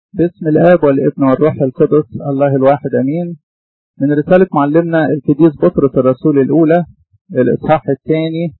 باسم الآب والابن والروح القدس الله الواحد أمين من رسالة معلمنا القديس بطرس الرسول الأولى الإصحاح الثاني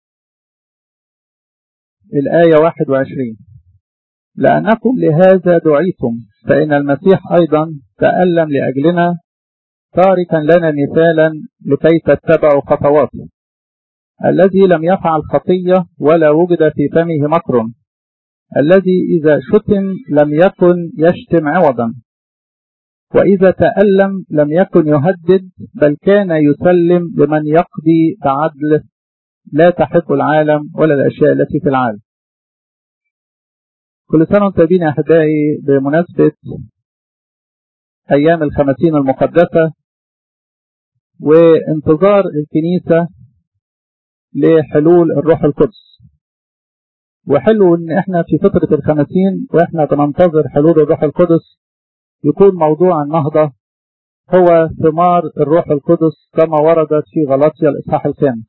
الآية 21 لأنكم لهذا دعيتم فإن المسيح أيضا تألم لأجلنا تاركا لنا مثالا لكي تتبعوا خطواته الذي لم يفعل خطية ولا وجد في فمه مكر الذي إذا شتم لم يكن يشتم عوضا وإذا تألم لم يكن يهدد بل كان يسلم لمن يقضي بعدل لا تحب العالم ولا الأشياء التي في العالم كل سنة وانتم طيبين يا أحبائي بمناسبة أيام الخمسين المقدسة وانتظار الكنيسة لحلول الروح القدس وحلو ان احنا في فترة الخمسين واحنا بننتظر حلول الروح القدس يكون موضوع النهضة هو ثمار الروح القدس كما وردت في غلاطيا الإصحاح الخامس.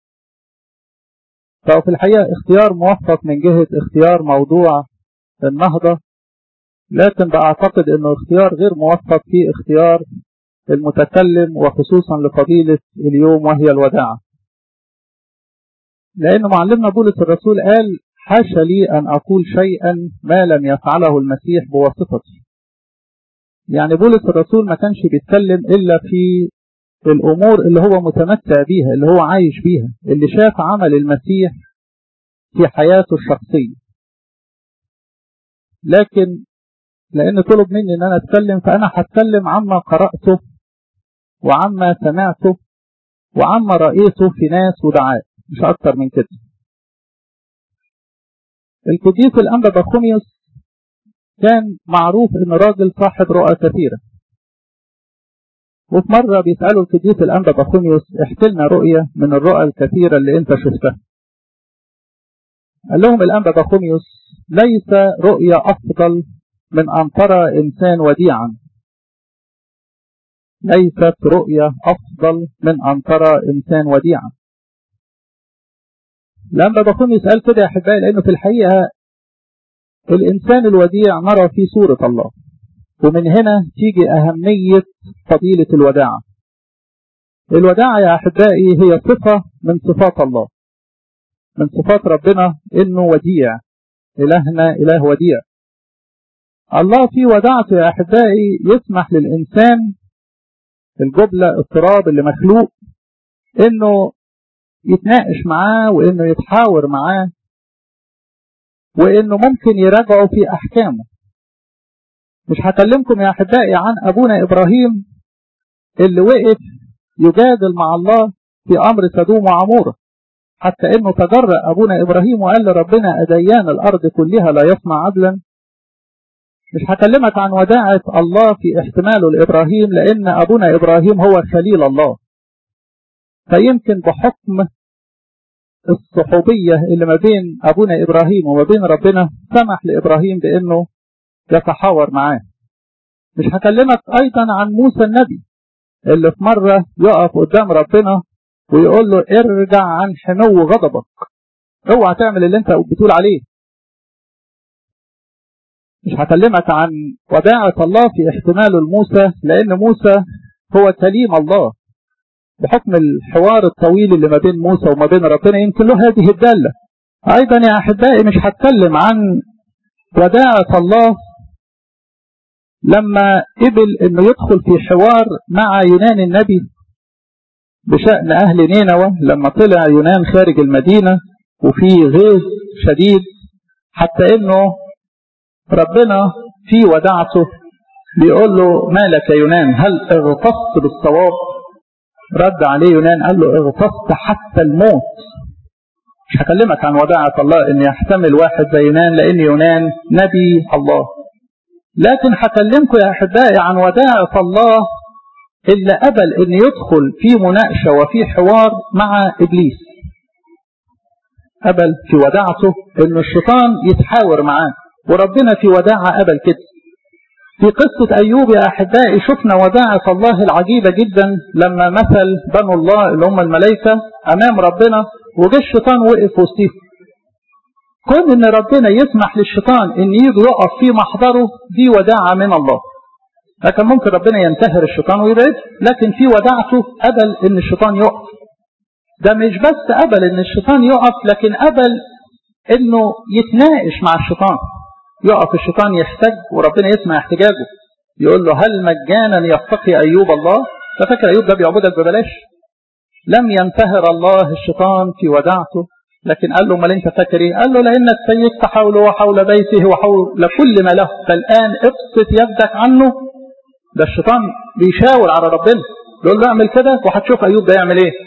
ففي الحقيقة اختيار موفق من جهة اختيار موضوع النهضة لكن بعتقد انه اختيار غير موفق في اختيار المتكلم وخصوصا لفضيلة اليوم وهي الوداعة. لأن معلمنا بولس الرسول قال حاشا لي أن أقول شيئا ما لم يفعله المسيح بواسطتي يعني بولس الرسول ما كانش بيتكلم إلا في الأمور اللي هو متمتع بيها اللي هو عايش بيها اللي شاف عمل المسيح في حياته الشخصية لكن لأن طلب مني أن أنا أتكلم فأنا هتكلم عما قرأته وعما سمعته وعما رأيته في ناس ودعاء مش أكتر من كده القديس الأنبا بخوميوس كان معروف إنه راجل صاحب رؤى كثيرة وفي مرة بيسألوا القديس الأنبا بخوميوس احكي لنا رؤية من الرؤى الكثيرة اللي أنت شفتها قال لهم الأنبا بخوميوس ليس رؤية أفضل من أن ترى إنسان وديعا ليست رؤية أفضل من أن ترى إنسان وديعا لما بكون يسأل كده يا أحبائي لأنه في الحقيقة الإنسان الوديع نرى في صورة الله ومن هنا تيجي أهمية فضيلة الوداعة الوداعة يا أحبائي هي صفة من صفات الله من صفات ربنا إنه وديع إلهنا إله وديع الله في وداعته يا أحبائي يسمح للإنسان الجبلة التراب اللي مخلوق إنه يتناقش معاه وإنه يتحاور معاه وإنه ممكن يراجعوا في أحكامه مش هكلمكم يا أحبائي عن أبونا إبراهيم اللي وقف يجادل مع الله في أمر سدوم وعمورة حتى إنه تجرأ أبونا إبراهيم وقال لربنا أديان الأرض كلها لا يصنع عدلا مش هكلمك عن وداعة الله في احتماله لإبراهيم لأن أبونا إبراهيم هو خليل الله فيمكن بحكم الصحوبية اللي ما بين أبونا إبراهيم وما بين ربنا سمح لإبراهيم بأنه يتحاور معاه مش هكلمك أيضا عن موسى النبي اللي في مرة يقف قدام ربنا ويقول له ارجع عن حنو غضبك اوعى تعمل اللي انت بتقول عليه مش هكلمك عن وداعة الله في احتماله لموسى لأن موسى هو كليم الله بحكم الحوار الطويل اللي ما بين موسى وما بين ربنا يمكن له هذه الدالة أيضا يا أحبائي مش هتكلم عن وداعة الله لما قبل أنه يدخل في حوار مع يونان النبي بشأن أهل نينوى لما طلع يونان خارج المدينة وفي غيظ شديد حتى أنه ربنا في وداعته بيقول له مالك يا يونان هل اغتصت بالصواب رد عليه يونان قال له اغتصت حتى الموت مش هكلمك عن وداعة الله ان يحتمل واحد زي يونان لان يونان نبي الله لكن هكلمكم يا احبائي عن وداعة الله اللي قبل ان يدخل في مناقشة وفي حوار مع ابليس قبل في وداعته ان الشيطان يتحاور معاه وربنا في وداعة قبل كده في قصة أيوب يا أحبائي شفنا وداعة الله العجيبة جدا لما مثل بنو الله اللي هم الملائكة أمام ربنا وجه الشيطان وقف وسطيهم كون ان ربنا يسمح للشيطان ان يجي يقف في محضره دي وداعة من الله لكن ممكن ربنا ينتهر الشيطان ويبعد لكن في وداعته قبل ان الشيطان يقف ده مش بس قبل ان الشيطان يقف لكن قبل انه يتناقش مع الشيطان يقف الشيطان يحتج وربنا يسمع احتجاجه يقول له هل مجانا يتقي ايوب الله ففكر ايوب ده بيعبدك ببلاش لم ينتهر الله الشيطان في وداعته لكن قال له امال انت فاكر ايه؟ قال له لانك سيدت حوله وحول بيته وحول كل ما له فالان ابسط يدك عنه ده الشيطان بيشاور على ربنا يقول له اعمل كده وهتشوف ايوب ده يعمل ايه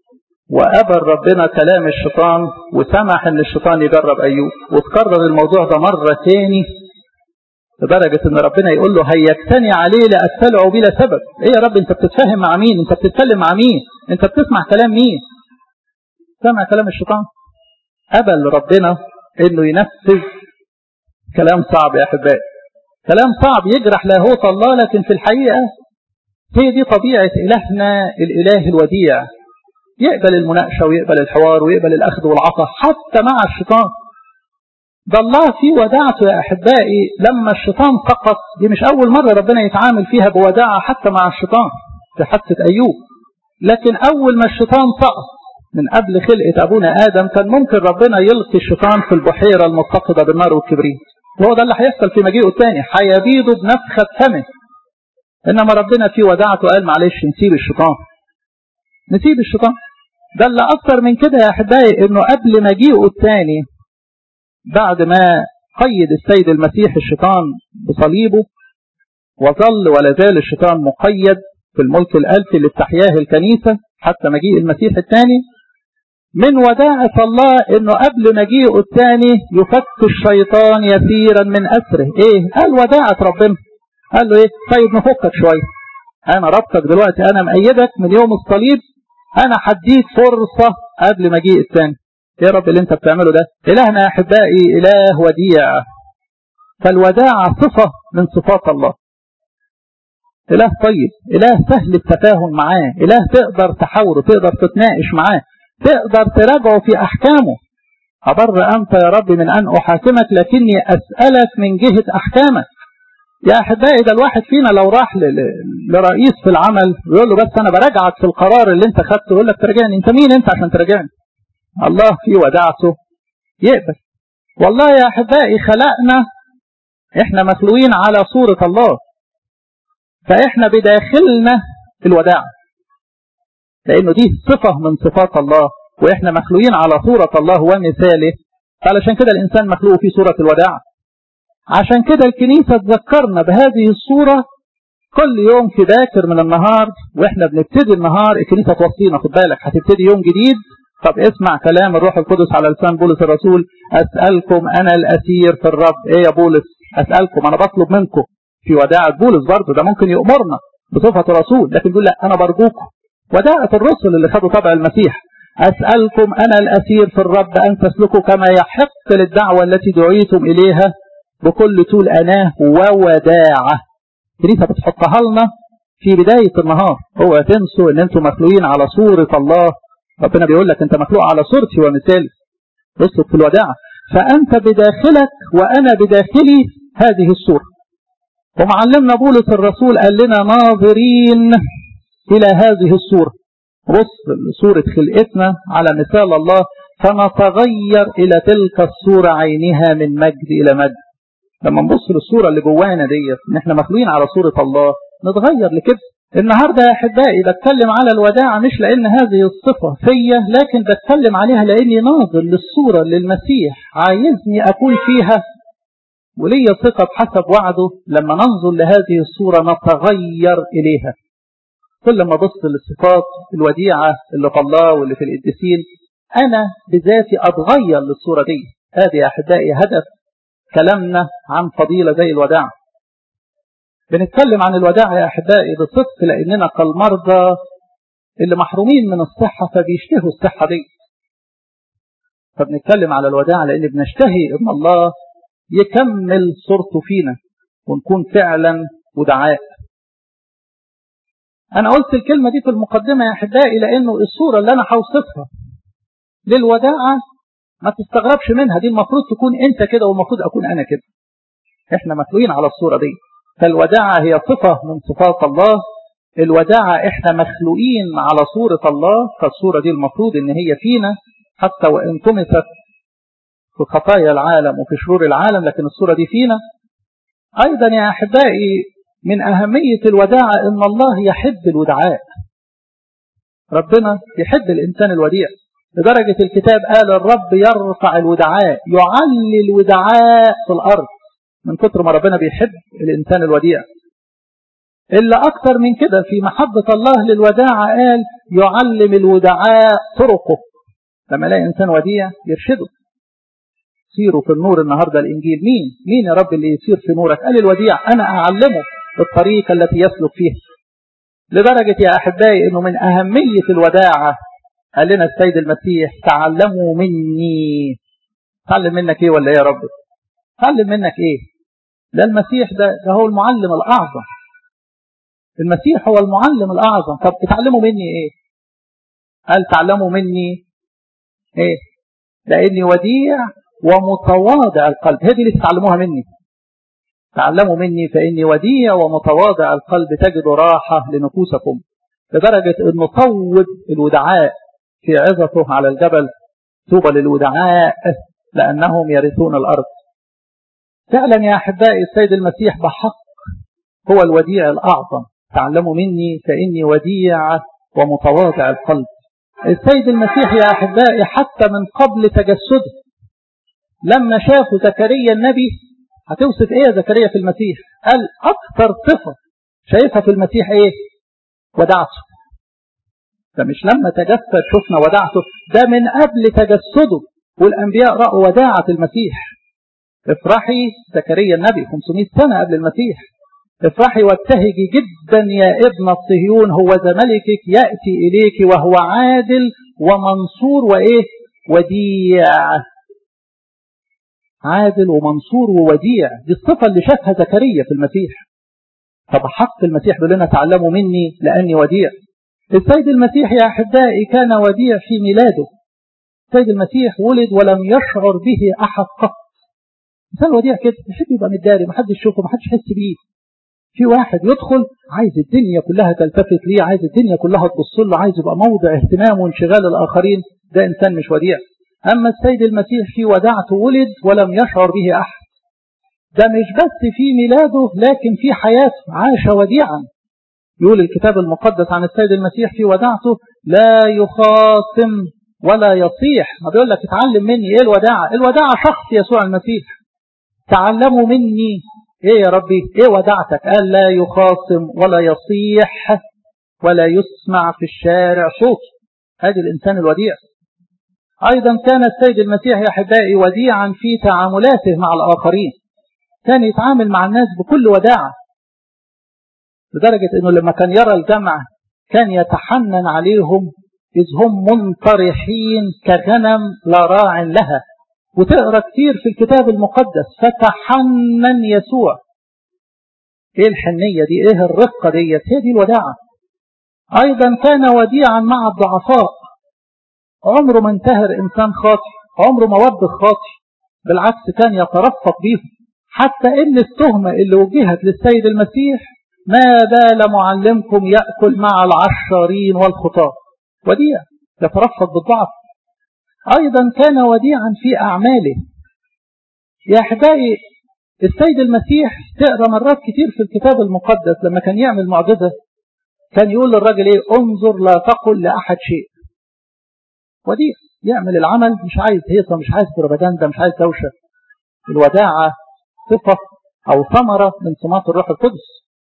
وقبل ربنا كلام الشيطان وسمح ان الشيطان يجرب ايوب وتكرر الموضوع ده مره تاني لدرجة ان ربنا يقول له هيجتني عليه لأتبعه بلا سبب ايه يا رب انت بتتفاهم مع مين انت بتتكلم مع مين انت بتسمع كلام مين سمع كلام الشيطان قبل ربنا انه ينفذ كلام صعب يا احبائي كلام صعب يجرح لاهوت الله لكن في الحقيقة هي دي طبيعة إلهنا الإله الوديع يقبل المناقشة ويقبل الحوار ويقبل الأخذ والعطاء حتى مع الشيطان ده الله في وداعته يا أحبائي لما الشيطان سقط دي مش أول مرة ربنا يتعامل فيها بوداعة حتى مع الشيطان في حادثة أيوب لكن أول ما الشيطان سقط من قبل خلقة أبونا آدم كان ممكن ربنا يلقي الشيطان في البحيرة المتقدة بالنار والكبريت وهو ده اللي هيحصل في مجيئه الثاني هيبيده بنفخة فمه إنما ربنا في وداعته قال معلش نسيب الشيطان نسيب الشيطان ده اللي أكتر من كده يا أحبائي إنه قبل مجيئه الثاني بعد ما قيد السيد المسيح الشيطان بصليبه وظل ولا زال الشيطان مقيد في الملك الألفي اللي بتحياه الكنيسة حتى مجيء المسيح الثاني من وداعة الله انه قبل مجيئه الثاني يفك الشيطان يسيرا من أسره ايه قال وداعة ربنا قال له ايه طيب نفكك شوية انا ربطك دلوقتي انا مأيدك من يوم الصليب انا هديك فرصة قبل مجيء الثاني ايه يا رب اللي انت بتعمله ده الهنا يا احبائي اله وديع فالوداعة صفة من صفات الله اله طيب اله سهل التفاهم معاه اله تقدر تحاوره تقدر تتناقش معاه تقدر تراجعه في احكامه أبر أنت يا رب من أن أحاكمك لكني أسألك من جهة أحكامك يا أحبائي ده الواحد فينا لو راح لرئيس في العمل ويقول له بس أنا براجعك في القرار اللي أنت خدته يقول لك تراجعني أنت مين أنت عشان تراجعني الله في وداعته يقبل والله يا أحبائي خلقنا إحنا مخلوقين على صورة الله فإحنا بداخلنا الوداع لأنه دي صفة من صفات الله وإحنا مخلوقين على صورة الله ومثاله علشان كده الإنسان مخلوق في صورة الوداع عشان كده الكنيسة تذكرنا بهذه الصورة كل يوم في باكر من النهار وإحنا بنبتدي النهار الكنيسة توصينا خد بالك هتبتدي يوم جديد طب اسمع كلام الروح القدس على لسان بولس الرسول أسألكم أنا الأسير في الرب إيه يا بولس أسألكم أنا بطلب منكم في وداعة بولس برضه ده ممكن يأمرنا بصفة رسول لكن يقول لا أنا برجوكم وداعة الرسل اللي خدوا طبع المسيح أسألكم أنا الأسير في الرب أن تسلكوا كما يحق للدعوة التي دعيتم إليها بكل طول أناه ووداعة كنيسة بتحطها لنا في بداية النهار هو تنسوا أن أنتم مخلوقين على صورة الله ربنا بيقول لك أنت مخلوق على صورتي ومثالي اسلك في الوداعة فأنت بداخلك وأنا بداخلي هذه الصورة ومعلمنا بولس الرسول قال لنا ناظرين إلى هذه الصورة بص صورة خلقتنا على مثال الله فنتغير إلى تلك الصورة عينها من مجد إلى مجد لما نبص للصورة اللي جوانا ديت إن إحنا مخلوقين على صورة الله نتغير لكده النهاردة يا أحبائي بتكلم على الوداعة مش لأن هذه الصفة فيا لكن بتكلم عليها لأني ناظر للصورة اللي المسيح عايزني أكون فيها ولي ثقة بحسب وعده لما ننظر لهذه الصورة نتغير إليها كل ما بص للصفات الوديعة اللي في الله واللي في القديسين أنا بذاتي أتغير للصورة دي هذه يا أحبائي هدف كلامنا عن فضيلة زي الوداع بنتكلم عن الوداع يا أحبائي بصدق لأننا كالمرضى اللي محرومين من الصحة فبيشتهوا الصحة دي فبنتكلم على الوداع لأن بنشتهي إن الله يكمل صورته فينا ونكون فعلا ودعاء أنا قلت الكلمة دي في المقدمة يا أحبائي لأنه الصورة اللي أنا هوصفها للوداعة ما تستغربش منها دي المفروض تكون انت كده والمفروض اكون انا كده احنا مخلوقين على الصورة دي فالوداعة هي صفة من صفات الله الوداعة احنا مخلوقين على صورة الله فالصورة دي المفروض ان هي فينا حتى وان طمست في خطايا العالم وفي شرور العالم لكن الصورة دي فينا ايضا يا احبائي من اهمية الوداعة ان الله يحب الودعاء ربنا يحب الانسان الوديع لدرجة الكتاب قال الرب يرفع الودعاء يعلي الودعاء في الارض من كتر ما ربنا بيحب الانسان الوديع إلا أكثر من كده في محبة الله للوداعة قال يعلم الودعاء طرقه لما يلاقي إنسان وديع يرشده سيروا في النور النهاردة الإنجيل مين مين يا رب اللي يسير في نورك قال الوديع أنا أعلمه الطريقة التي يسلك فيها لدرجة يا أحبائي أنه من أهمية الوداعة قال لنا السيد المسيح تعلموا مني تعلم منك إيه ولا إيه يا رب تعلم منك إيه ده المسيح ده, ده هو المعلم الأعظم المسيح هو المعلم الأعظم طب اتعلموا مني إيه قال تعلموا مني إيه لأني وديع ومتواضع القلب هذه اللي تتعلموها مني تعلموا مني فإني وديع ومتواضع القلب تجدوا راحة لنفوسكم لدرجة أنه طود الودعاء في عظته على الجبل طوبى للودعاء لأنهم يرثون الأرض فعلا يا أحبائي السيد المسيح بحق هو الوديع الأعظم تعلموا مني فإني وديع ومتواضع القلب السيد المسيح يا أحبائي حتى من قبل تجسده لما شافوا زكريا النبي هتوصف ايه يا زكريا في المسيح قال اكثر صفة شايفها في المسيح ايه ودعته ده مش لما تجسد شفنا ودعته ده من قبل تجسده والانبياء رأوا وداعة المسيح افرحي زكريا النبي 500 سنة قبل المسيح افرحي وابتهجي جدا يا ابن الصهيون هو ذا ملكك يأتي إليك وهو عادل ومنصور وإيه وديع عادل ومنصور ووديع دي الصفة اللي شافها زكريا في المسيح طب حق المسيح بيقول لنا تعلموا مني لأني وديع السيد المسيح يا أحبائي كان وديع في ميلاده السيد المسيح ولد ولم يشعر به أحد قط إنسان وديع كده يحب يبقى متداري محدش يشوفه محدش يحس بيه في واحد يدخل عايز الدنيا كلها تلتفت ليه عايز الدنيا كلها تبص له عايز يبقى موضع اهتمام وانشغال الآخرين ده إنسان مش وديع أما السيد المسيح في ودعته ولد ولم يشعر به أحد ده مش بس في ميلاده لكن في حياته عاش وديعا يقول الكتاب المقدس عن السيد المسيح في ودعته لا يخاصم ولا يصيح ما بيقول لك اتعلم مني ايه الوداعة الوداعة شخص يسوع المسيح تعلموا مني ايه يا ربي ايه ودعتك قال لا يخاصم ولا يصيح ولا يسمع في الشارع صوت هذا الإنسان الوديع أيضا كان السيد المسيح يا أحبائي وديعا في تعاملاته مع الآخرين كان يتعامل مع الناس بكل وداعة لدرجة أنه لما كان يرى الجمع كان يتحنن عليهم إذ هم منطرحين كغنم لا راع لها وتقرأ كتير في الكتاب المقدس فتحنن يسوع ايه الحنية دي ايه الرقة ديت هي دي الوداعة ايضا كان وديعا مع الضعفاء عمره ما انتهر انسان خاطئ عمره ما وبخ خاطئ بالعكس كان يترفق بيهم حتى ان التهمة اللي وجهت للسيد المسيح ما بال معلمكم يأكل مع العشارين والخطاة وديع يترفق بالضعف أيضا كان وديعا في أعماله يا أحبائي السيد المسيح تقرأ مرات كتير في الكتاب المقدس لما كان يعمل معجزة كان يقول للراجل ايه انظر لا تقل لأحد شيء وديع يعمل العمل مش عايز هيصة مش عايز بربدان مش عايز دوشة الوداعة صفة أو ثمرة من سمات الروح القدس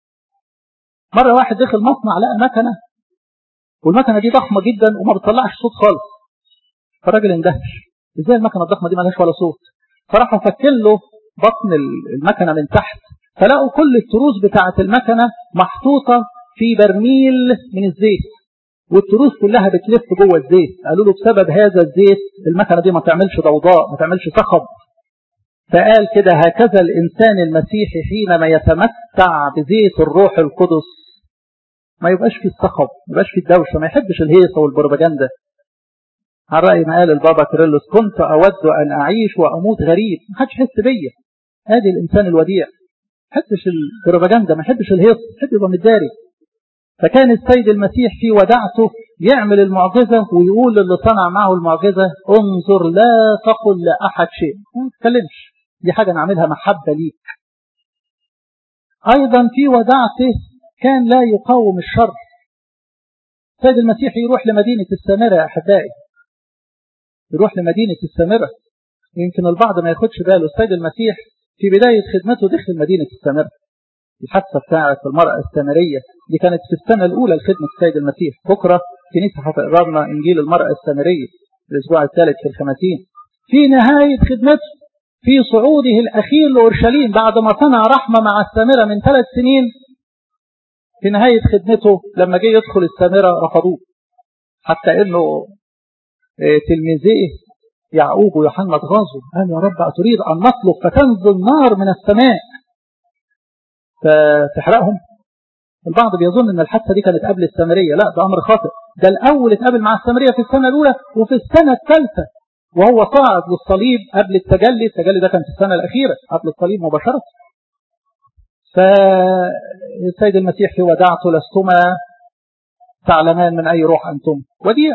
مرة واحد دخل مصنع لقى مكنة والمكنة دي ضخمة جدا وما بتطلعش صوت خالص فالراجل اندهش ازاي المكنة الضخمة دي مالهاش ولا صوت فراحوا فكين له بطن المكنة من تحت فلقوا كل التروس بتاعة المكنة محطوطة في برميل من الزيت والتروس كلها بتلف جوه الزيت قالوا له بسبب هذا الزيت المكنة دي ما تعملش ضوضاء ما تعملش صخب فقال كده هكذا الإنسان المسيحي حينما يتمتع بزيت الروح القدس ما يبقاش في الصخب ما يبقاش في الدوشة ما يحبش الهيصة والبروباجندا على رأي ما قال البابا كيرلس كنت أود أن أعيش وأموت غريب ما حدش يحس بيا هذه الإنسان الوديع ما يحبش البروباجندا ما يحبش الهيص يحب يبقى متداري فكان السيد المسيح في ودعته يعمل المعجزة ويقول للي صنع معه المعجزة انظر لا تقل لأحد شيء ما تتكلمش دي حاجة نعملها محبة ليك أيضا في ودعته كان لا يقاوم الشر السيد المسيح يروح لمدينة السامرة يا أحبائي يروح لمدينة السامرة يمكن البعض ما ياخدش باله السيد المسيح في بداية خدمته دخل مدينة السامرة الحادثة بتاعت المرأة السامرية دي كانت في السنة الأولى لخدمة السيد المسيح بكرة كنيسة هتقرا لنا إنجيل المرأة السامرية الأسبوع الثالث في الخمسين في نهاية خدمته في صعوده الأخير لأورشليم بعد ما صنع رحمة مع السامرة من ثلاث سنين في نهاية خدمته لما جه يدخل السامرة رفضوه حتى إنه تلميذيه يعقوب ويوحنا اتغاظوا قال يا رب أتريد أن نطلب فتنزل نار من السماء فتحرقهم البعض بيظن ان الحادثه دي كانت قبل السامريه لا ده امر خاطئ ده الاول اتقابل مع السامريه في السنه الاولى وفي السنه الثالثه وهو صعد للصليب قبل التجلي التجلي ده كان في السنه الاخيره قبل الصليب مباشره فالسيد المسيح في ودعته لستما تعلمان من اي روح انتم وديع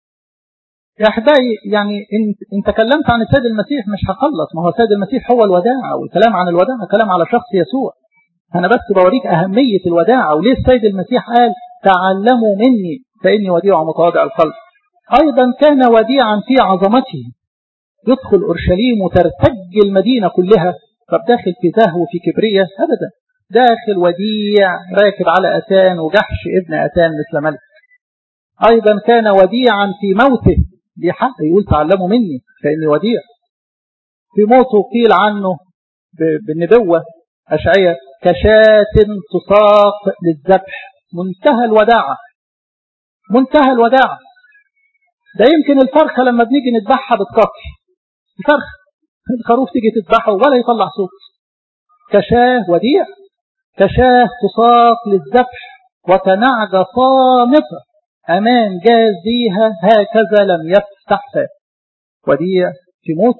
يا احبائي يعني ان ان تكلمت عن السيد المسيح مش هخلص ما هو السيد المسيح هو الوداعه والكلام عن الوداعه كلام على شخص يسوع أنا بس بوريك أهمية الوداعة وليه السيد المسيح قال تعلموا مني فإني وديع ومتواضع القلب أيضا كان وديعا في عظمته يدخل أورشليم وترتج المدينة كلها طب داخل في زهو وفي كبرية أبدا داخل وديع راكب على أتان وجحش ابن أتان مثل ملك أيضا كان وديعا في موته دي حق يقول تعلموا مني فإني وديع في موته قيل عنه بالنبوة أشعية كشاة تساق للذبح منتهى الوداعة منتهى الوداعة ده يمكن الفرخة لما بنيجي نذبحها بتقطع الفرخة الخروف تيجي تذبحه ولا يطلع صوت كشاه وديع كشاه تساق للذبح وكنعجة صامتة أمان جازيها هكذا لم يفتح فاه وديع في موت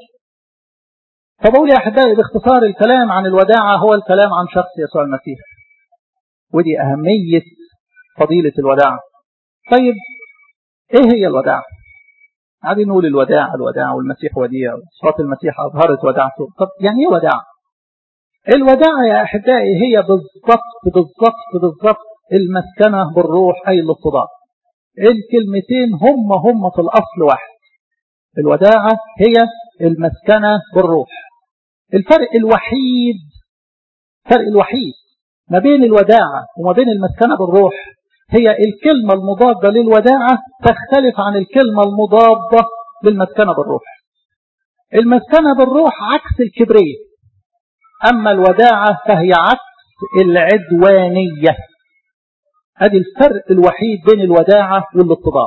فبقول يا أحبائي باختصار الكلام عن الوداعة هو الكلام عن شخص يسوع المسيح ودي أهمية فضيلة الوداعة طيب إيه هي الوداعة قاعدين نقول الوداع الوداع والمسيح وديع صفات المسيح أظهرت وداعته طب يعني إيه وداعة الوداعة يا أحبائي هي بالضبط بالضبط بالضبط المسكنة بالروح أي الاتضاع الكلمتين هم هم في الأصل واحد الوداعة هي المسكنة بالروح الفرق الوحيد الفرق الوحيد ما بين الوداعة وما بين المسكنة بالروح هي الكلمة المضادة للوداعة تختلف عن الكلمة المضادة للمسكنة بالروح المسكنة بالروح عكس الكبرية أما الوداعة فهي عكس العدوانية هذه الفرق الوحيد بين الوداعة والاتضاع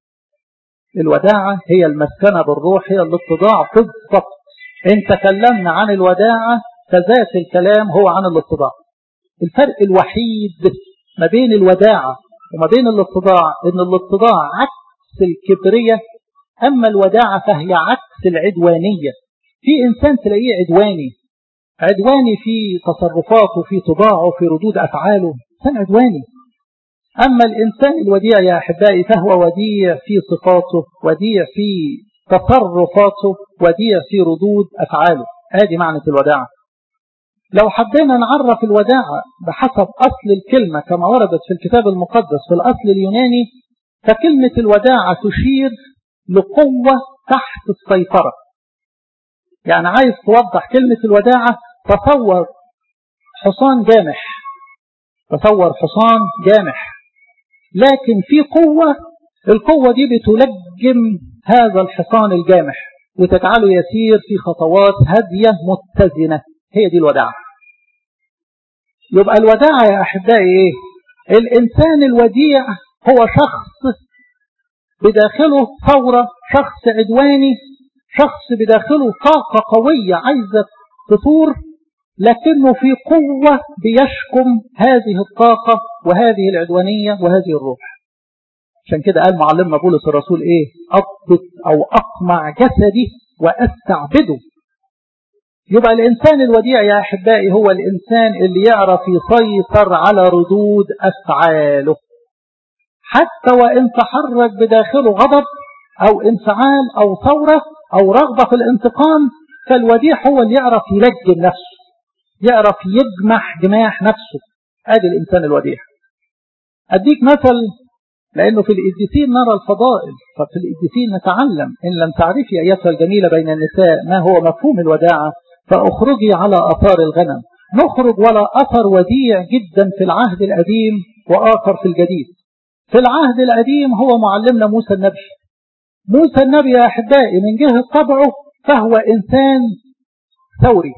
الوداعة هي المسكنة بالروح هي الاتضاع بالضبط إن تكلمنا عن الوداعة فذات الكلام هو عن الاتضاع الفرق الوحيد ما بين الوداعة وما بين الاتضاع إن الاتضاع عكس الكبرية أما الوداعة فهي عكس العدوانية في إنسان تلاقيه عدواني عدواني في تصرفاته في طباعه في ردود أفعاله إنسان عدواني أما الإنسان الوديع يا أحبائي فهو وديع في صفاته وديع في تصرفاته وديع في ردود أفعاله هذه معنى الوداعة لو حبينا نعرف الوداعة بحسب أصل الكلمة كما وردت في الكتاب المقدس في الأصل اليوناني فكلمة الوداعة تشير لقوة تحت السيطرة يعني عايز توضح كلمة الوداعة تصور حصان جامح تصور حصان جامح لكن في قوة القوة دي بتلجم هذا الحصان الجامح وتجعله يسير في خطوات هادية متزنة هي دي الوداعة يبقى الوداعة يا أحبائي إيه؟ الإنسان الوديع هو شخص بداخله ثورة شخص عدواني شخص بداخله طاقة قوية عايزة تثور لكنه في قوة بيشكم هذه الطاقة وهذه العدوانية وهذه الروح عشان كده قال معلمنا بولس الرسول ايه اضبط او اقمع جسدي واستعبده يبقى الانسان الوديع يا احبائي هو الانسان اللي يعرف يسيطر على ردود افعاله حتى وان تحرك بداخله غضب او انفعال او ثوره او رغبه في الانتقام فالوديع هو اللي يعرف يلجم نفسه يعرف يجمح جماح نفسه ادي الانسان الوديع اديك مثل لانه في القديسين نرى الفضائل ففي القديسين نتعلم ان لم تعرفي ايتها الجميله بين النساء ما هو مفهوم الوداعه فاخرجي على اثار الغنم نخرج ولا اثر وديع جدا في العهد القديم واخر في الجديد في العهد القديم هو معلمنا موسى النبي موسى النبي يا احبائي من جهه طبعه فهو انسان ثوري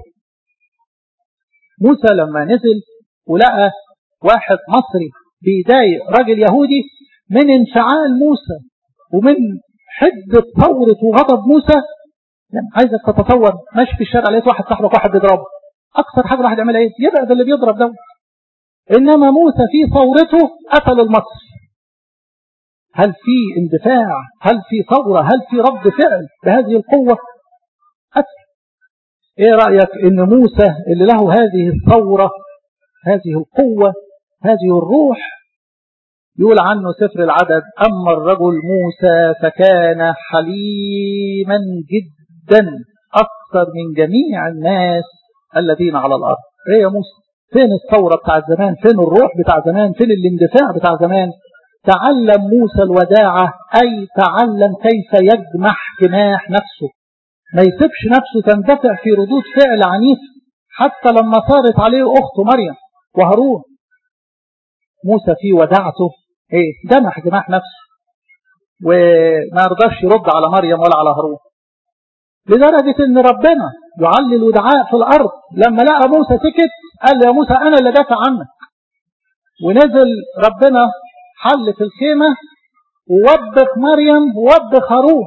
موسى لما نزل ولقى واحد مصري بيضايق راجل يهودي من انفعال موسى ومن حدة ثورة وغضب موسى يعني عايزك تتصور ماشي في الشارع لقيت واحد صاحبك واحد بيضربه أكثر حاجة الواحد يعملها إيه؟ يبعد اللي بيضرب ده إنما موسى في ثورته قتل المصري هل في اندفاع؟ هل في ثورة؟ هل في رد فعل بهذه القوة؟ قتل ايه رأيك ان موسى اللي له هذه الثورة هذه القوة هذه الروح يقول عنه سفر العدد أما الرجل موسى فكان حليما جدا أكثر من جميع الناس الذين على الأرض ايه يا موسى فين الثورة بتاع زمان فين الروح بتاع زمان فين الاندفاع بتاع زمان تعلم موسى الوداعة أي تعلم كيف يجمح جماح نفسه ما يسيبش نفسه تندفع في ردود فعل عنيف حتى لما صارت عليه أخته مريم وهارون موسى في وداعته ايه جمح جماح نفسه وما رضاش يرد على مريم ولا على هارون لدرجة ان ربنا يعلي الودعاء في الارض لما لقى موسى سكت قال له يا موسى انا اللي دافع عنك ونزل ربنا حل في الخيمة ووبخ مريم ووبخ هارون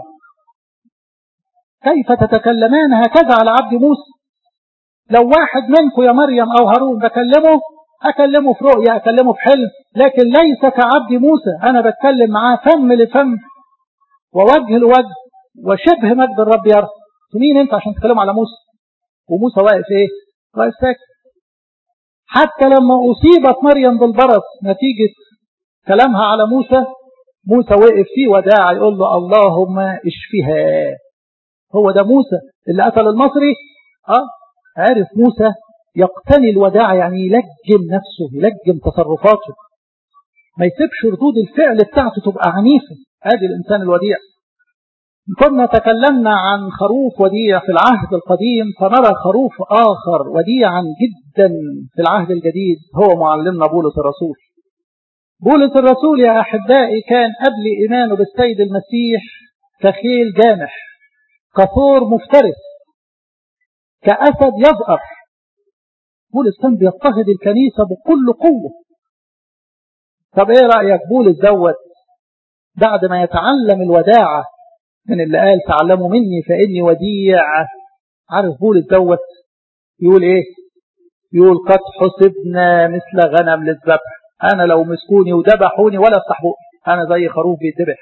كيف تتكلمان هكذا على عبد موسى لو واحد منكم يا مريم او هارون بكلمه اكلمه في رؤيا اكلمه في حلم لكن ليس كعبد موسى انا بتكلم معاه فم لفم ووجه لوجه وشبه مجد الرب يرى مين انت عشان تتكلم على موسى وموسى واقف ايه واقف ساكت حتى لما اصيبت مريم بالبرص نتيجه كلامها على موسى موسى وقف فيه وداع يقول له اللهم اشفها هو ده موسى اللي قتل المصري اه عرف موسى يقتني الوداع يعني يلجم نفسه يلجم تصرفاته ما يسيبش ردود الفعل بتاعته تبقى عنيفة ادي الانسان الوديع كنا تكلمنا عن خروف وديع في العهد القديم فنرى خروف آخر وديعا جدا في العهد الجديد هو معلمنا بولس الرسول بولس الرسول يا أحبائي كان قبل إيمانه بالسيد المسيح كخيل جامح كثور مفترس كأسد يظأر بولس كان بيضطهد الكنيسة بكل قوة طب ايه رأيك بولس دوت بعد ما يتعلم الوداعة من اللي قال تعلموا مني فإني وديع عارف بولس دوت يقول ايه يقول قد حسبنا مثل غنم للذبح انا لو مسكوني وذبحوني ولا افتح بقي انا زي خروف بيتذبح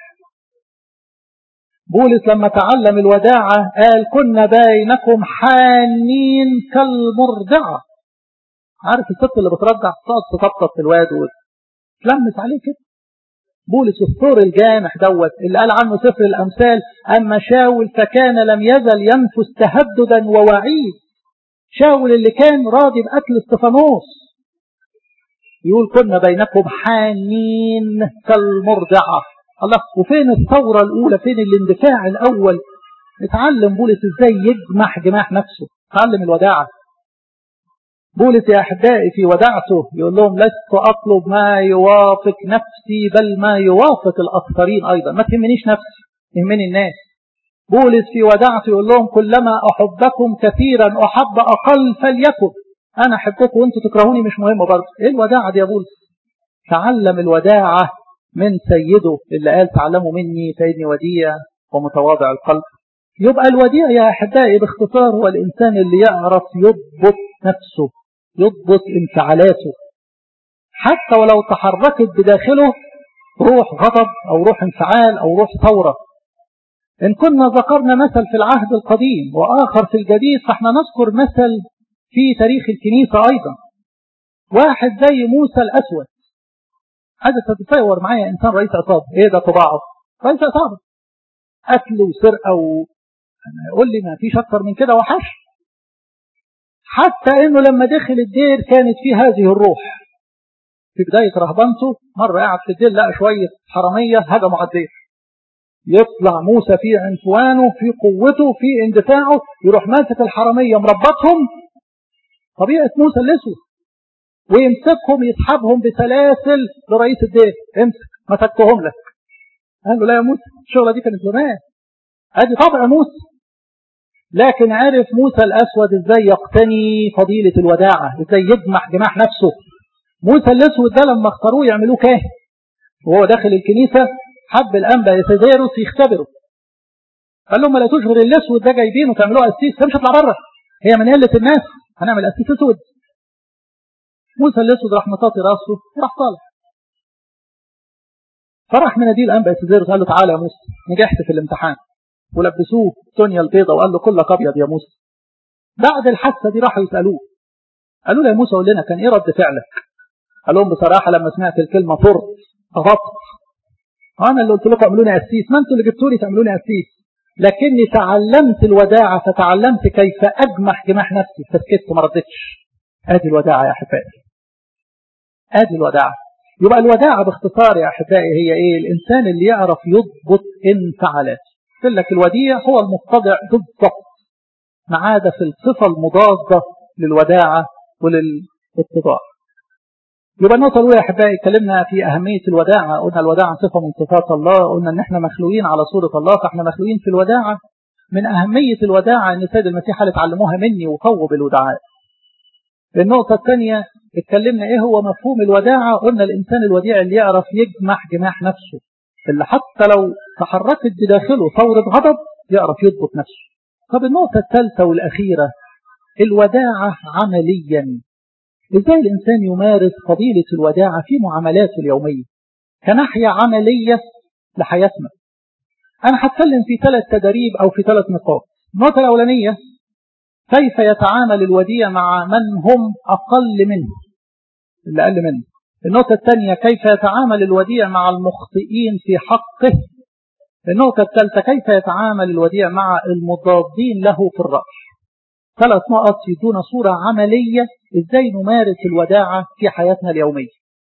بولس لما تعلم الوداعة قال كنا بينكم حانين كالمرضعة عارف الست اللي بترضع تقعد تطبطب في الواد وتلمس عليه كده بولس الثور الجامح دوت اللي قال عنه سفر الأمثال أما شاول فكان لم يزل ينفس تهددا ووعيد شاول اللي كان راضي بقتل استفانوس يقول كنا بينكم حانين كالمرضعة الله وفين الثورة الأولى فين الاندفاع الأول اتعلم بولس ازاي يجمح جماح نفسه اتعلم الوداعة بولس يا أحبائي في وداعته يقول لهم لست أطلب ما يوافق نفسي بل ما يوافق الآخرين أيضا ما تهمنيش نفسي يهمني الناس بولس في وداعته يقول لهم كلما أحبكم كثيرا أحب أقل فليكن أنا أحبكم وأنتم تكرهوني مش مهم برضه إيه الوداعة دي يا بولس تعلم الوداعة من سيده اللي قال تعلموا مني فإني وديع ومتواضع القلب يبقى الوديع يا أحبائي باختصار هو الإنسان اللي يعرف يضبط نفسه يضبط انفعالاته حتى ولو تحركت بداخله روح غضب أو روح انفعال أو روح ثورة إن كنا ذكرنا مثل في العهد القديم وآخر في الجديد فاحنا نذكر مثل في تاريخ الكنيسة أيضا واحد زي موسى الأسود عايز تتصور معايا إنسان رئيس عصابة إيه ده طباعه رئيس عصابة قتل وسرقة و يقول لي ما فيش أكتر من كده وحش حتى إنه لما دخل الدير كانت فيه هذه الروح في بداية رهبنته مرة قاعد في الدير لقى شوية حرامية هجموا على الدير يطلع موسى في عنفوانه في قوته في اندفاعه يروح ماسك الحرامية مربطهم طبيعة موسى الأسود ويمسكهم يسحبهم بسلاسل لرئيس الدير امسك مسكتهم لك قال له لا يا موسى الشغلة دي كانت زمان ادي طبع موسى لكن عرف موسى الأسود ازاي يقتني فضيلة الوداعة ازاي يجمح جماح نفسه موسى الأسود ده لما اختاروه يعملوه كاهن وهو داخل الكنيسة حب الأنبا يسيديروس يختبره قال لهم ما لقيتوش غير الأسود ده جايبينه تعملوه أسيس مش هطلع بره هي من قلة الناس هنعمل أسيس أسود موسى الأسود راح مطاطي راسه راح طالع فراح مناديل الأنبا يسيديروس قال له تعالى يا موسى نجحت في الامتحان ولبسوه سونيا البيضة وقال له كلك أبيض يا موسى بعد الحادثة دي راحوا يسألوه قالوا له يا موسى قول لنا كان إيه رد فعلك قال لهم بصراحة لما سمعت الكلمة فرط غضبت أنا اللي قلت لكم اعملوني أسيس ما أنتوا اللي جبتوا لي تعملوني أسيس لكني تعلمت الوداعة فتعلمت كيف أجمح جماح نفسي فسكت ما ردتش ادي الوداعة يا أحبائي ادي الوداعة يبقى الوداعة باختصار يا أحبائي هي إيه الإنسان اللي يعرف يضبط انفعالاته قلت لك الوديع هو المتضع بالضبط ما عدا في الصفة المضادة للوداعة وللاتضاع يبقى النقطة الأولى يا أحبائي اتكلمنا في أهمية الوداعة قلنا الوداعة صفة من صفات الله قلنا إن إحنا مخلوقين على صورة الله فإحنا مخلوقين في الوداعة من أهمية الوداعة إن السيد المسيح قال اتعلموها مني وقووا بالوداعات النقطة الثانية اتكلمنا إيه هو مفهوم الوداعة قلنا الإنسان الوديع اللي يعرف يجمح جماح نفسه اللي حتى لو تحركت بداخله ثورة غضب يعرف يضبط نفسه طب النقطة الثالثة والأخيرة الوداعة عمليا ازاي الإنسان يمارس فضيلة الوداعة في معاملاته اليومية كناحية عملية لحياتنا أنا هتكلم في ثلاث تدريب أو في ثلاث نقاط النقطة الأولانية كيف يتعامل الوديع مع من هم أقل منه اللي أقل منه النقطة الثانية كيف يتعامل الوديع مع المخطئين في حقه النقطة الثالثة كيف يتعامل الوديع مع المضادين له في الرأي ثلاث نقط يدون صورة عملية ازاي نمارس الوداعة في حياتنا اليومية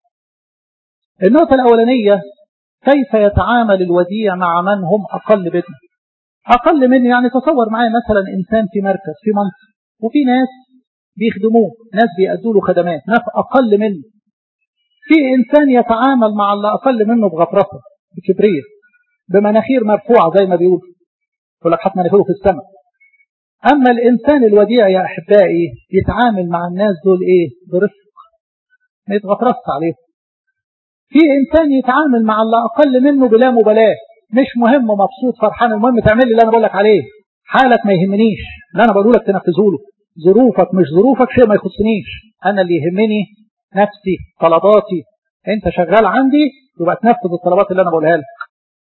النقطة الأولانية كيف يتعامل الوديع مع من هم أقل منه أقل منه يعني تصور معايا مثلا إنسان في مركز في منصب وفي ناس بيخدموه ناس بيأدوا له خدمات ناس أقل منه في إنسان يتعامل مع اللي أقل منه بغطرسة بكبرية بمناخير مرفوعة زي ما بيقولوا يقول لك حط مناخيره في السماء أما الإنسان الوديع يا أحبائي يتعامل مع الناس دول إيه برفق ما يتغطرس عليهم في إنسان يتعامل مع اللي أقل منه بلا مبالاة مش مهم مبسوط فرحان المهم تعمل لي اللي أنا بقول لك عليه حالك ما يهمنيش اللي أنا بقوله لك تنفذه له ظروفك مش ظروفك شيء ما يخصنيش أنا اللي يهمني نفسي طلباتي أنت شغال عندي يبقى تنفذ الطلبات اللي أنا بقولها لك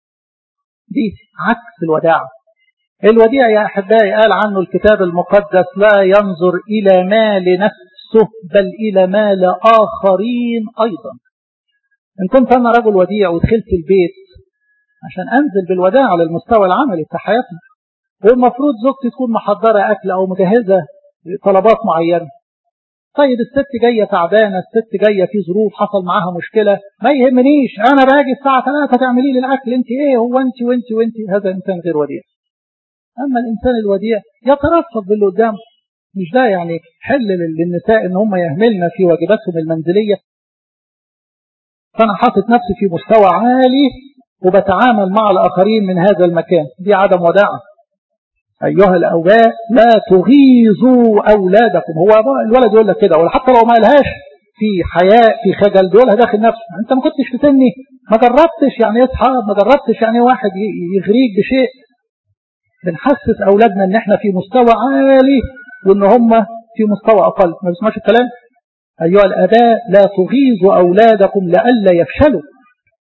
دي عكس الوداعة الوديع يا أحبائي قال عنه الكتاب المقدس لا ينظر إلى ما لنفسه بل إلى ما لآخرين أيضا إن كنت أنا رجل وديع ودخلت البيت عشان أنزل بالوداع على المستوى العملي في حياتنا والمفروض زوجتي تكون محضرة أكل أو مجهزة طلبات معينة طيب الست جاية تعبانة الست جاية في ظروف حصل معاها مشكلة ما يهمنيش أنا باجي الساعة 3 تعملي لي الأكل أنت إيه هو أنت وأنت وأنت هذا إنسان غير وديع أما الإنسان الوديع يترفض باللي قدامه مش ده يعني حل للنساء إن هم يهملن في واجباتهم المنزلية فأنا حاطط نفسي في مستوى عالي وبتعامل مع الآخرين من هذا المكان دي عدم وداعة أيها الأوباء لا تغيظوا أولادكم هو الولد يقول لك كده ولا حتى لو ما قالهاش في حياء في خجل بيقولها داخل نفسه أنت ما كنتش في سني ما جربتش يعني اصحاب ما جربتش يعني واحد يغريك بشيء بنحسس أولادنا إن إحنا في مستوى عالي وإن هم في مستوى أقل ما بسمعش الكلام أيها الأباء لا تغيظوا أولادكم لئلا يفشلوا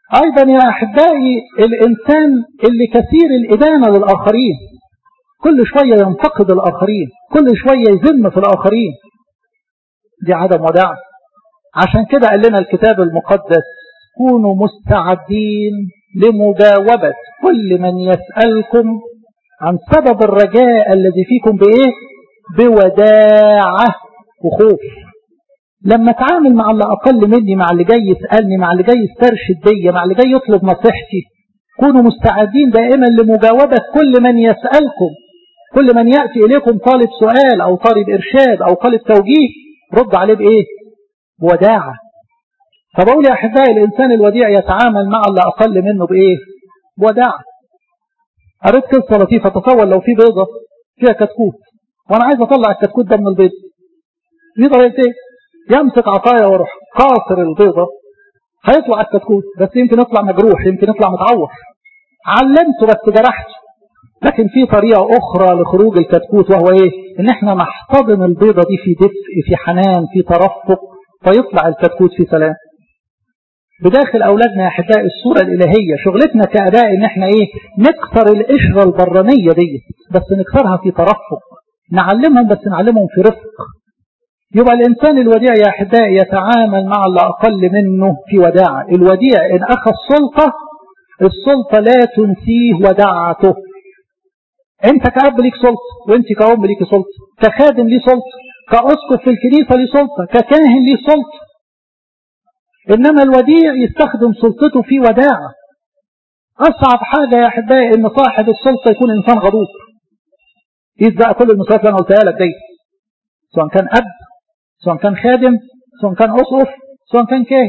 أيضا يا أحبائي الإنسان اللي كثير الإدانة للآخرين كل شوية ينتقد الآخرين كل شوية يذم في الآخرين دي عدم وداع عشان كده قال لنا الكتاب المقدس كونوا مستعدين لمجاوبة كل من يسألكم عن سبب الرجاء الذي فيكم بإيه بوداعة وخوف لما اتعامل مع اللي أقل مني مع اللي جاي يسألني مع اللي جاي يسترشد بيا مع اللي جاي يطلب نصيحتي كونوا مستعدين دائما لمجاوبة كل من يسألكم كل من يأتي إليكم طالب سؤال أو طالب إرشاد أو طالب توجيه رد عليه بإيه بوداعة فبقول يا أحبائي الإنسان الوديع يتعامل مع اللي أقل منه بإيه بوداعة قريت قصة لطيفة تصور لو في بيضة فيها كتكوت وأنا عايز أطلع الكتكوت ده من البيض في طريقة إيه يمسك عصاية ويروح قاصر البيضة هيطلع الكتكوت بس يمكن يطلع مجروح يمكن يطلع متعور علمته بس جرحته لكن في طريقة أخرى لخروج الكتكوت وهو إيه إن إحنا نحتضن البيضة دي في دفء في حنان في ترفق فيطلع الكتكوت في سلام بداخل أولادنا يا أحبائي الصورة الإلهية شغلتنا كأباء إن إحنا إيه نكسر القشرة البرانية دي بس نكسرها في ترفق نعلمهم بس نعلمهم في رفق يبقى الإنسان الوديع يا أحبائي يتعامل مع اللي أقل منه في وداعة الوديع إن أخذ سلطة السلطة لا تنسيه وداعته أنت كأب ليك سلطة وأنت كأم ليك سلطة كخادم ليه سلطة كأسقف في الكنيسة ليه سلطة ككاهن ليه سلطة إنما الوديع يستخدم سلطته في وداعة أصعب حاجة يا أحبائي إن صاحب السلطة يكون إنسان غضوب قيس بقى كل المصاريف اللي أنا قلتها لك دي سواء كان أب سواء كان خادم سواء كان أسقف سواء كان كاهن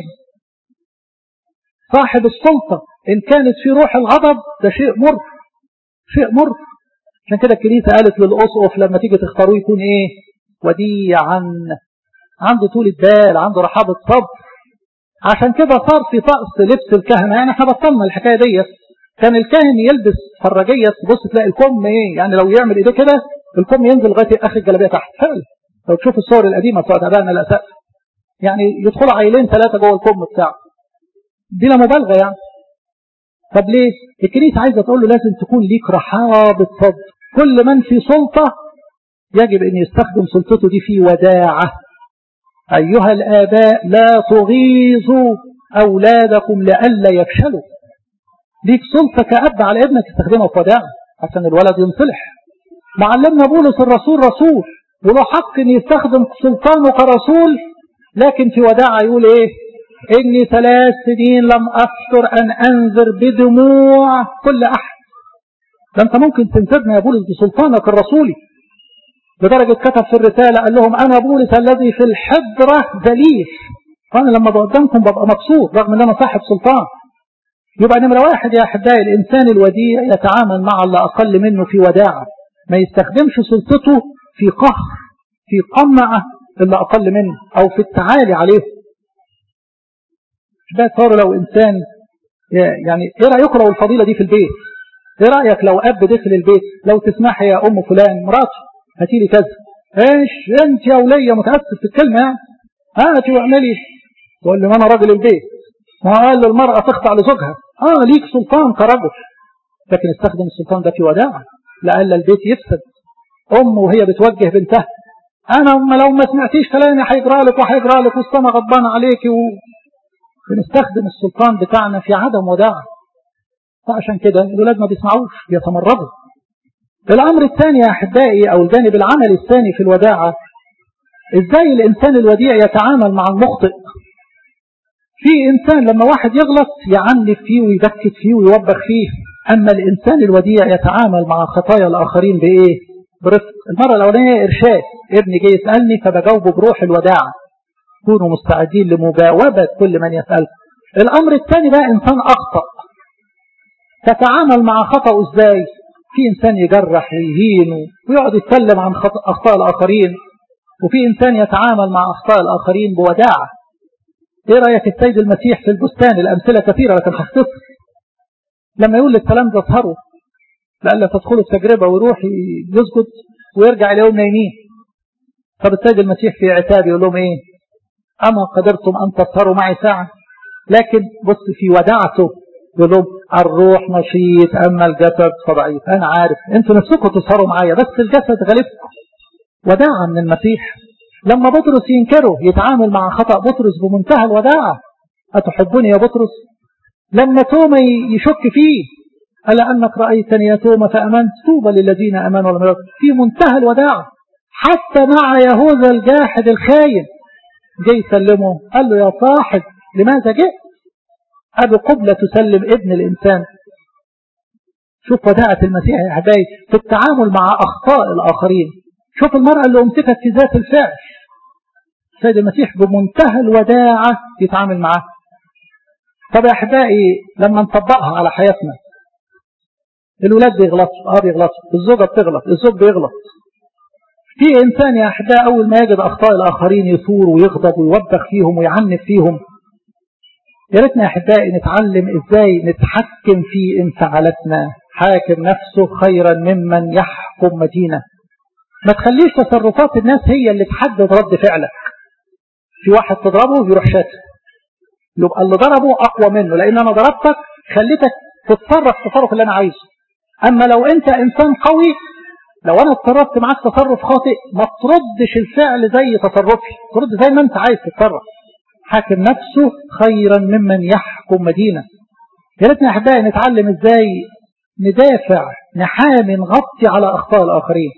صاحب السلطة إن كانت في روح الغضب ده شيء مر شيء مر عشان كده الكنيسة قالت للأسقف لما تيجي تختاروه يكون إيه وديعا عنده طول البال عنده رحابة صبر عشان كده صار في طقس لبس الكهنة يعني احنا بطلنا الحكاية ديت كان الكاهن يلبس فراجية تبص تلاقي الكم ايه يعني لو يعمل ايديه كده الكم ينزل لغاية اخر الجلابية تحت فعلا لو تشوف الصور القديمة بتوع ابائنا الاساس يعني يدخلوا عيلين ثلاثة جوه الكم بتاعه دي لا مبالغة يعني طب ليه الكنيسة عايزة تقول له لازم تكون ليك رحابة صدر كل من في سلطة يجب ان يستخدم سلطته دي في وداعة أيها الآباء لا تغيظوا أولادكم لئلا يفشلوا ليك سلطة كأب على ابنك تستخدمها في وداعة عشان الولد ينصلح معلمنا بولس الرسول رسول وله حق ان يستخدم سلطانه كرسول لكن في وداعة يقول ايه اني ثلاث سنين لم افتر ان انذر بدموع كل احد ده انت ممكن تنذرنا يا بولس بسلطانك الرسولي لدرجة كتب في الرسالة قال لهم أنا بولس الذي في الحضرة ذليل فأنا لما بقدمكم ببقى مبسوط رغم أن أنا صاحب سلطان يبقى نمرة واحد يا أحبائي الإنسان الوديع يتعامل مع اللي أقل منه في وداعة ما يستخدمش سلطته في قهر في قمع اللي أقل منه أو في التعالي عليه ده صار لو إنسان يعني إيه رأيك لو الفضيلة دي في البيت إيه رأيك لو أب دخل البيت لو تسمح يا أم فلان مراتي هاتي لي كذا ايش انت يا وليه متاسف في الكلمه يعني هاتي واعملي تقول لي ما انا راجل البيت ما قال للمراه تخضع لزوجها اه ليك سلطان كرجل لكن استخدم السلطان ده في وداعه لألا البيت يفسد ام وهي بتوجه بنتها انا لو ما سمعتيش كلامي هيجرى لك وهيجرى لك والسما غضبانه عليكي و... بنستخدم السلطان بتاعنا في عدم وداعه فعشان كده الولاد ما بيسمعوش بيتمردوا الأمر الثاني يا أحبائي أو الجانب العملي الثاني في الوداعة إزاي الإنسان الوديع يتعامل مع المخطئ في إنسان لما واحد يغلط يعنف فيه ويبكت فيه ويوبخ فيه أما الإنسان الوديع يتعامل مع خطايا الآخرين بإيه برفق المرة الأولانية إرشاد ابني جاي يسألني فبجاوبه بروح الوداعة كونوا مستعدين لمجاوبة كل من يسأل الأمر الثاني بقى إنسان أخطأ تتعامل مع خطأه إزاي في إنسان يجرح ويهين ويقعد يتكلم عن أخطاء الآخرين وفي إنسان يتعامل مع أخطاء الآخرين بوداعة إيه رأيك السيد المسيح في البستان الأمثلة كثيرة لكن هختصر لما يقول للكلام ده اسهروا لألا تدخلوا في تجربة ويروح يسجد ويرجع اليوم نايمين طب السيد المسيح في عتاب يقول لهم إيه أما قدرتم أن تسهروا معي ساعة لكن بص في وداعته يقول لهم الروح نشيط اما الجسد فضعيف انا عارف انتوا نفسكم تسهروا معايا بس الجسد غالبكم وداعة من المسيح لما بطرس ينكره يتعامل مع خطأ بطرس بمنتهى الوداعة أتحبني يا بطرس لما توما يشك فيه ألا أنك رأيتني يا توما فأمنت طوبى للذين أمنوا ولم في منتهى الوداعة حتى مع يهوذا الجاحد الخاين جاي يسلمه قال له يا صاحب لماذا جئت أبي قبلة تسلم ابن الإنسان شوف وداعة المسيح يا حبايبي في التعامل مع أخطاء الآخرين شوف المرأة اللي أمسكت في ذات الفعل سيد المسيح بمنتهى الوداعة يتعامل معاه طب يا أحبائي لما نطبقها على حياتنا الولاد بيغلطوا اه بيغلطوا الزوجة بتغلط الزوج بيغلط في إنسان يا أحبائي أول ما يجد أخطاء الآخرين يثور ويغضب ويوبخ فيهم ويعنف فيهم يا ريتنا يا أحبائي نتعلم إزاي نتحكم في انفعالاتنا حاكم نفسه خيرا ممن يحكم مدينة ما تخليش تصرفات الناس هي اللي تحدد رد فعلك في واحد تضربه بيروح شاتم يبقى اللي ضربه أقوى منه لأن أنا ضربتك خليتك تتصرف التصرف اللي أنا عايزه أما لو أنت إنسان قوي لو أنا اتصرفت معاك تصرف خاطئ ما تردش الفعل زي تصرفي ترد زي ما أنت عايز تتصرف حاكم نفسه خيرا ممن يحكم مدينة يا ريتنا أحبائي نتعلم إزاي ندافع نحامي نغطي على أخطاء الآخرين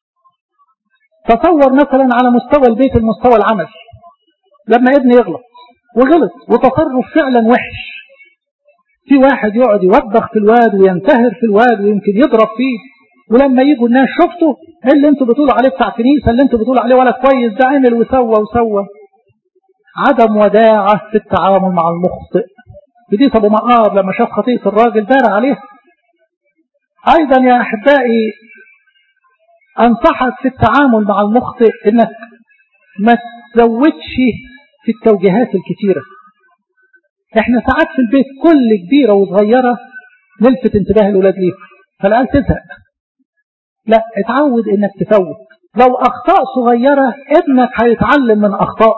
تصور مثلا على مستوى البيت المستوى العمل لما ابني يغلط وغلط وتصرف فعلا وحش في واحد يقعد يوبخ في الواد وينتهر في الواد ويمكن يضرب فيه ولما يجوا الناس شفتوا اللي انتوا بتقولوا عليه بتاع كنيسه اللي انتوا بتقولوا عليه ولد كويس ده عمل وسوى وسوى عدم وداعة في التعامل مع المخطئ بدي ابو مقار لما شاف خطيئة الراجل دار عليها ايضا يا احبائي انصحك في التعامل مع المخطئ انك ما تزودش في التوجيهات الكتيرة احنا ساعات في البيت كل كبيرة وصغيرة نلفت انتباه الولاد ليه فالعيال تزهق لا اتعود انك تفوت لو اخطاء صغيرة ابنك هيتعلم من اخطاء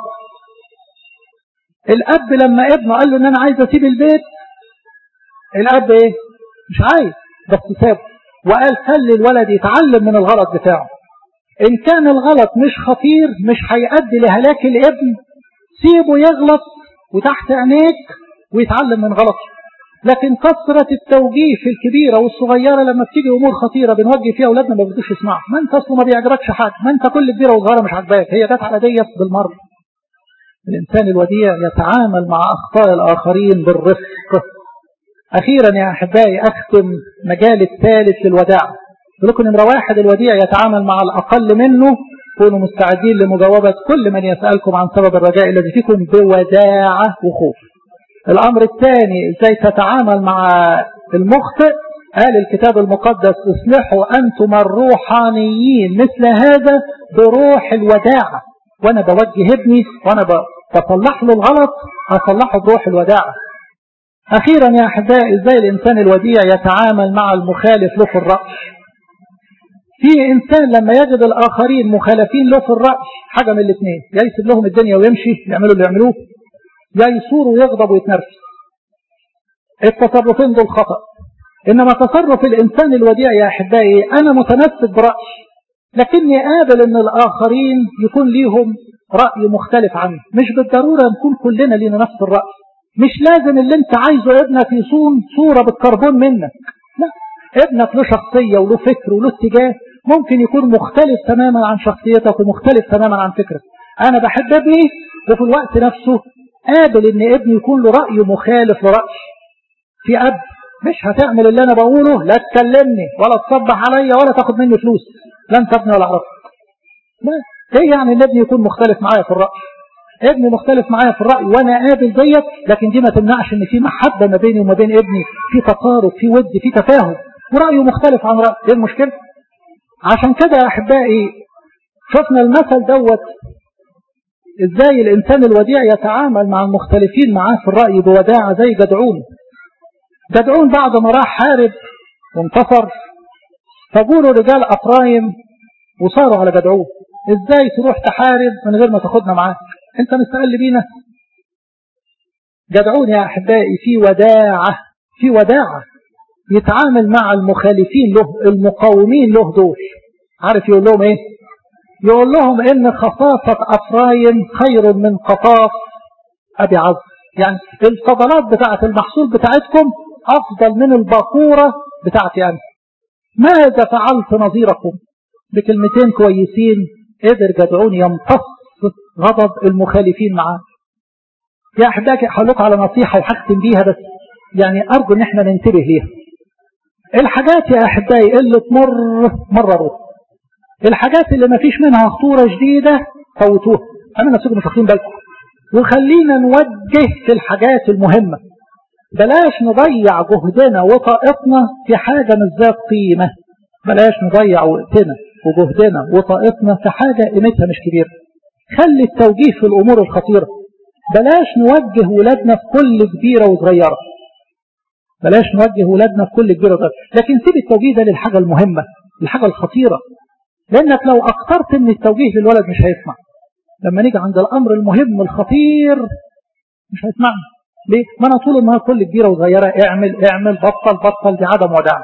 الاب لما ابنه قال له ان انا عايز اسيب البيت الاب ايه مش عايز بس سابه وقال خلي الولد يتعلم من الغلط بتاعه ان كان الغلط مش خطير مش هيؤدي لهلاك الابن سيبه يغلط وتحت عينيك ويتعلم من غلطه لكن كثرة التوجيه في الكبيرة والصغيرة لما بتيجي أمور خطيرة بنوجه فيها أولادنا ما بيردوش يسمعوا ما أنت أصله ما بيعجبكش حاجة ما أنت كل كبيرة وصغيرة مش عاجباك هي جت على ديت بالمرة الإنسان الوديع يتعامل مع أخطاء الآخرين بالرفق أخيرا يا أحبائي أختم مجال الثالث للوداع لكم نمرة واحد الوديع يتعامل مع الأقل منه كونوا مستعدين لمجاوبة كل من يسألكم عن سبب الرجاء الذي فيكم بوداعة وخوف الأمر الثاني ازاي تتعامل مع المخطئ قال الكتاب المقدس اصلحوا أنتم الروحانيين مثل هذا بروح الوداعة وأنا بوجه ابني وأنا بصلح له الغلط أصلحه بروح الوداعة أخيرا يا أحبائي ازاي الإنسان الوديع يتعامل مع المخالف له في الرأي في إنسان لما يجد الآخرين مخالفين له في الرأي حاجة من الاثنين يا يسيب لهم الدنيا ويمشي يعملوا اللي يعملوه يا يصور ويغضب ويتنرفز التصرفين دول خطأ إنما تصرف الإنسان الوديع يا أحبائي أنا متمسك برأي لكني قابل أن الآخرين يكون ليهم رأي مختلف عني مش بالضرورة نكون كلنا لينا نفس الرأي مش لازم اللي انت عايزه ابنك يصون صورة بالكربون منك لا ابنك له شخصية وله فكر وله اتجاه ممكن يكون مختلف تماما عن شخصيتك ومختلف تماما عن فكرك انا بحب ابني وفي الوقت نفسه قابل ان ابني يكون له رأي مخالف لرأيي في اب مش هتعمل اللي انا بقوله لا تكلمني ولا تصبح عليا ولا تاخد مني فلوس لا انت ابني ولا اعرفك لا ايه يعني ان ابني يكون مختلف معايا في الرأي ابني مختلف معايا في الرأي وانا قابل ديت لكن دي ما تمنعش ان في محبة ما بيني وما بين ابني في تقارب في ود في تفاهم ورأيه مختلف عن رأي ايه المشكلة عشان كده يا احبائي شفنا المثل دوت ازاي الانسان الوديع يتعامل مع المختلفين معاه في الرأي بوداعة زي جدعون جدعون بعد ما راح حارب وانتصر فجولوا رجال افرايم وصاروا على جدعون ازاي تروح تحارب من غير ما تاخدنا معاك انت مستقل بينا جدعون يا أحبائي في وداعة في وداعة يتعامل مع المخالفين له المقاومين له دول عارف يقول لهم ايه يقول لهم ان خصاصة افرايم خير من قطاف ابي عز يعني الفضلات بتاعة المحصول بتاعتكم افضل من الباكورة بتاعتي انا ماذا فعلت نظيركم بكلمتين كويسين قدر جدعون يمتص غضب المخالفين معاه يا احبائي هقول لكم على نصيحة وهختم بيها بس يعني ارجو ان احنا ننتبه ليها الحاجات يا احبائي اللي تمر مرروا الحاجات اللي ما فيش منها خطورة جديدة فوتوها انا نفسكم مش واخدين بالكم وخلينا نوجه في الحاجات المهمة بلاش نضيع جهدنا وطاقتنا في حاجة مش ذات قيمة بلاش نضيع وقتنا وجهدنا وطاقتنا في حاجة قيمتها مش كبيرة خلي التوجيه في الأمور الخطيرة بلاش نوجه ولادنا في كل كبيرة وصغيرة بلاش نوجه ولادنا في كل كبيرة وصغيرة لكن سيب التوجيه ده للحاجة المهمة الحاجة الخطيرة لأنك لو أكثرت من التوجيه للولد مش هيسمع لما نيجي عند الأمر المهم الخطير مش هيسمعنا ليه؟ ما أنا طول النهار كل كبيرة وصغيرة اعمل اعمل بطل بطل دي عدم وداع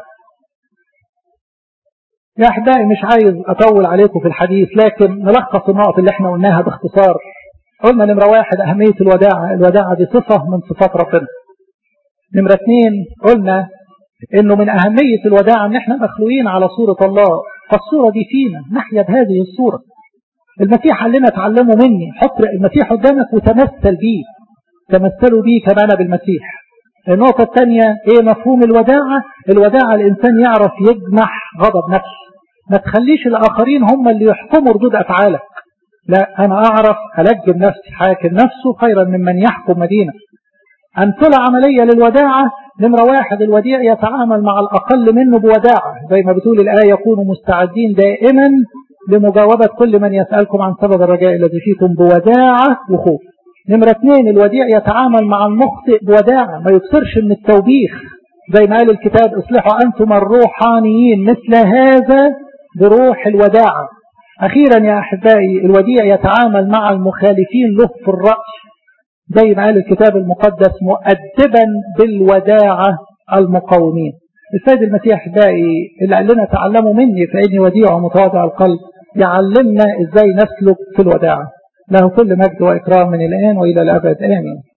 يا أحبائي مش عايز أطول عليكم في الحديث لكن نلخص النقط اللي احنا قلناها باختصار قلنا نمرة واحد أهمية الوداعة الوداعة دي صفة من صفات ربنا نمرة اثنين قلنا انه من أهمية الوداعة ان احنا مخلوقين على صورة الله فالصورة دي فينا نحيا بهذه الصورة المسيح قال لنا اتعلموا مني حط المسيح قدامك وتمثل بيه تمثلوا بيه كما أنا بالمسيح النقطة الثانية ايه مفهوم الوداعة الوداعة الإنسان يعرف يجمح غضب نفسه ما تخليش الآخرين هم اللي يحكموا ردود أفعالك لا أنا أعرف ألجم نفسي حاكم نفسه خيرا ممن يحكم مدينة أمثلة عملية للوداعة نمرة واحد الوديع يتعامل مع الأقل منه بوداعة زي ما بتقول الآية يكونوا مستعدين دائما لمجاوبة كل من يسألكم عن سبب الرجاء الذي فيكم بوداعة وخوف نمرة اثنين الوديع يتعامل مع المخطئ بوداعة ما يكثرش من التوبيخ زي ما قال الكتاب اصلحوا أنتم الروحانيين مثل هذا بروح الوداعة أخيرا يا أحبائي الوديع يتعامل مع المخالفين له في الرأس زي ما قال الكتاب المقدس مؤدبا بالوداعة المقاومين السيد المسيح أحبائي اللي قال لنا تعلموا مني فإني وديع ومتواضع القلب يعلمنا إزاي نسلك في الوداعة له كل مجد وإكرام من الآن وإلى الأبد آمين